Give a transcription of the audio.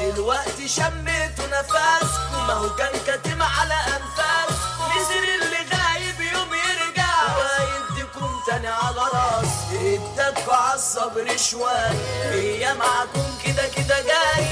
دلوقتي شميتوا نفسكم ما هو كان كاتم على انفاسكم نزل اللي غايب يوم يرجع ويديكم تاني على راس ادتكوا عالصبر شوية هي معاكم كده كده جاي